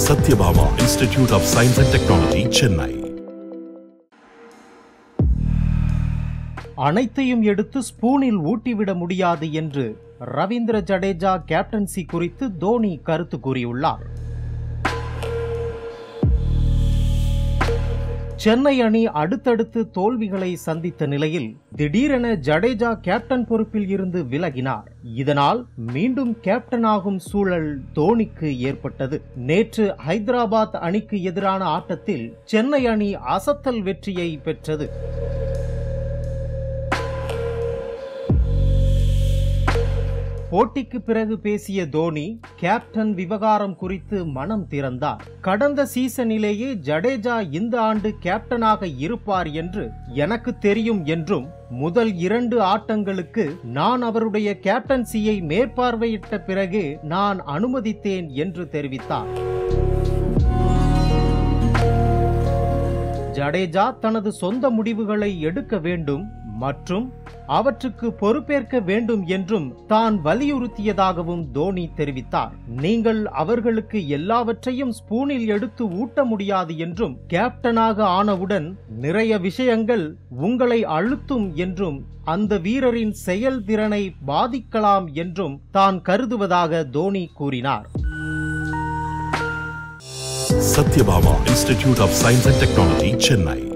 Satyabama Institute of Science and Technology, Chennai. அனைத்தையும் எடுத்து ஸ்பூனில் ஊட்டிவிட முடியாது என்று ரவீந்திர ஜடேஜா கேப்டன்சி குறித்து தோனி கருத்து கூறியுள்ளார் சென்னை அணி அடுத்தடுத்து தோல்விகளை சந்தித்த நிலையில் திடீரென ஜடேஜா கேப்டன் பொறுப்பில் இருந்து விலகினார் இதனால் மீண்டும் கேப்டனாகும் சூழல் தோனிக்கு ஏற்பட்டது நேற்று ஹைதராபாத் அணிக்கு எதிரான ஆட்டத்தில் சென்னை அணி அசத்தல் வெற்றியை பெற்றது போட்டிக்கு பிறகு பேசிய தோனி கேப்டன் விவகாரம் குறித்து மனம் திறந்தார் கடந்த சீசனிலேயே ஜடேஜா இந்த ஆண்டு கேப்டனாக இருப்பார் என்று எனக்கு தெரியும் என்றும் முதல் இரண்டு ஆட்டங்களுக்கு நான் அவருடைய கேப்டன்சியை மேற்பார்வையிட்ட பிறகு நான் அனுமதித்தேன் என்று தெரிவித்தார் ஜடேஜா தனது சொந்த முடிவுகளை எடுக்க வேண்டும் மற்றும் அவற்றுக்கு பொறுப்பேற்க வேண்டும் என்றும் தான் வலியுறுத்தியதாகவும் தோனி தெரிவித்தார் நீங்கள் அவர்களுக்கு எல்லாவற்றையும் ஸ்பூனில் எடுத்து ஊட்ட முடியாது என்றும் கேப்டனாக ஆனவுடன் நிறைய விஷயங்கள் உங்களை அழுத்தும் என்றும் அந்த வீரரின் செயல்திறனை பாதிக்கலாம் என்றும் தான் கருதுவதாக தோனி கூறினார் Satyabama Institute of Science and Technology, Chennai.